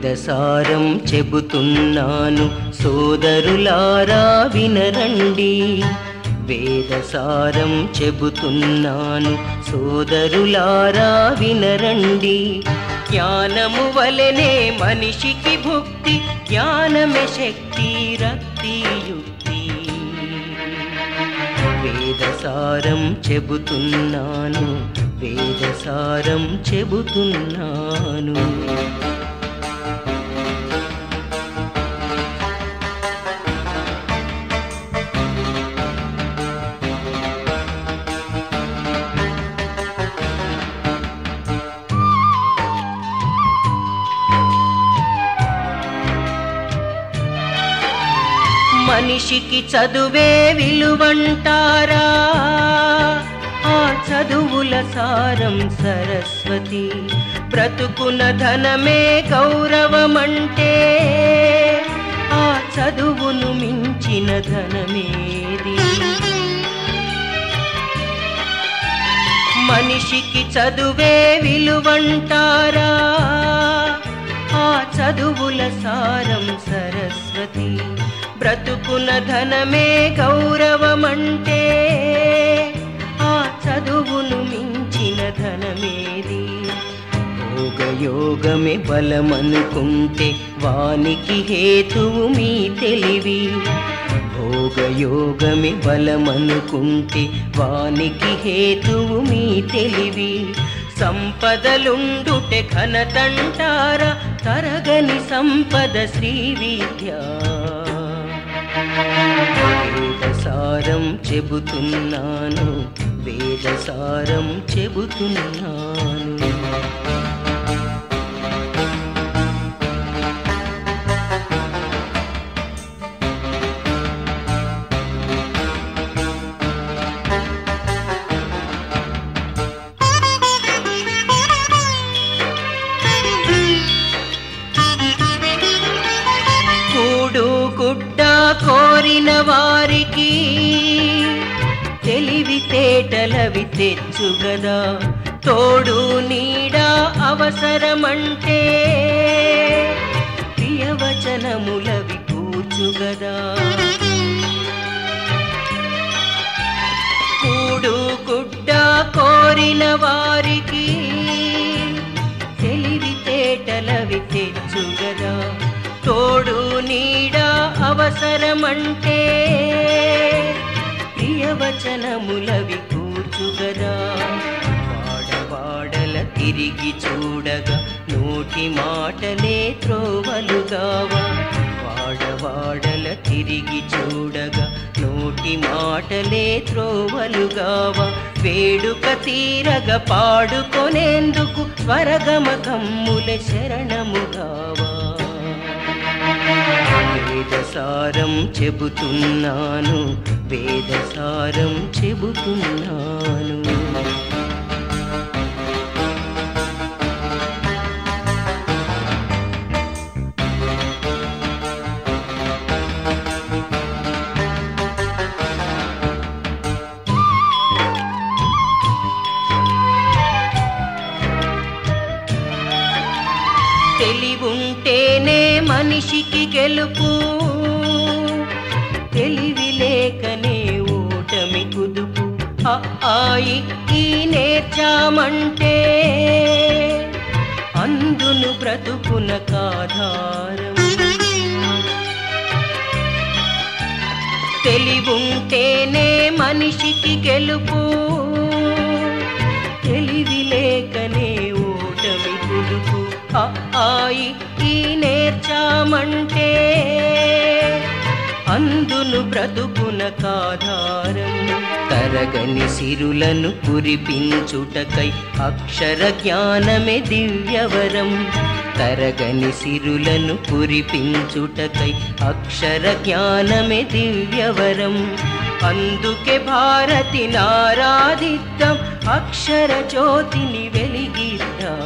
వేదసారం చెబుతున్నాను సోదరులారా వినరండి వేదసారం చెబుతున్నాను సోదరులారా వినరండి జ్ఞానము వలనే మనిషికి భుక్తి జ్ఞానమే శక్తి రక్తి యుక్తి వేదసారం చెబుతున్నాను వేదసారం చెబుతున్నాను మనిషికి చదువే విలువంటారా ఆ చదువుల సారం సరస్వతి బ్రతుకున ధనమే గౌరవమంటే ఆ చదువును మించిన ధనమేది మనిషికి చదువే విలువంటారా ఆ చదువుల సారం సరస్వతి బ్రతుకున ధనమే గౌరవమంటే ఆ చదువును మించిన ధనమేది భోగయోగమే బలమనుకుంటే వానికి హేతువు మీ తెలివి భోగయోగమే బలమనుకుంటే వానికి హేతువు మీ తెలివి సంపదలుండుటె ఘనతంటారా తరగని సంపద శ్రీ విద్య వేదసారం చెబుతున్నాను వేదసారం చెబుతున్నాను కూడు గుడ్డ కోరిన వారికి తెలివితేటలవి తెచ్చుగదా తోడు నీడ అవసరమంటే ప్రియవచనములవి కూచుగదా కూడు గుడ్డ కోరిన వారికి తెలివితేటలవి తెచ్చుగదా తోడు నీడ అవసరమంటే ప్రియవచనములవి కూర్చుగదా వాడవాడల తిరిగి చూడగా నోటి మాటలే త్రోవలుగావా వాడవాడల తిరిగి చూడగా నోటి మాటలే త్రోవలుగావా వేడుక తీరగ పాడుకొనేందుకు స్వరగమకమ్ముల శరణముగావా వేదసారం చెబుతున్నాను వేదసారం చెబుతున్నాను తెలివుంటేనే మనిషికి గెలుపు తెలివి లేకనే ఓటమి కుదుపు అ, ఆ, ఇ, ఈ నేర్చామంటే అందును బ్రతుకున కాధారం తెలివుంటేనే మనిషికి గెలుపు తెలివి లేకనే ఓటమి కుదుపు అ, ఆ, ఇ, ఈ నేర్చామంటే అందును బ్రతుకున కాధారం తరగని సిరులను కురిపించుటకై అక్షర జ్ఞానమే దివ్యవరం తరగని సిరులను కురిపించుటకై అక్షర జ్ఞానమే దివ్యవరం అందుకే భారతి నారాధిద్దాం అక్షర జ్యోతిని వెలిగిద్దాం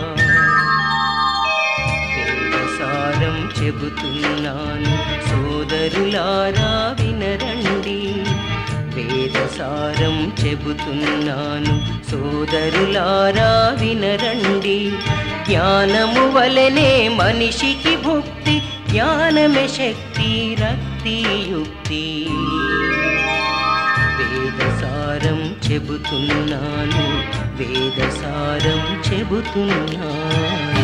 సారం చెబుతున్నాను సోదరులారా వినరండి వేదసారం చెబుతున్నాను సోదరులారా వినరండి జ్ఞానము వలనే మనిషికి భుక్తి జ్ఞానమే శక్తి రక్తి యుక్తి వేదసారం చెబుతున్నాను వేదసారం చెబుతున్నాను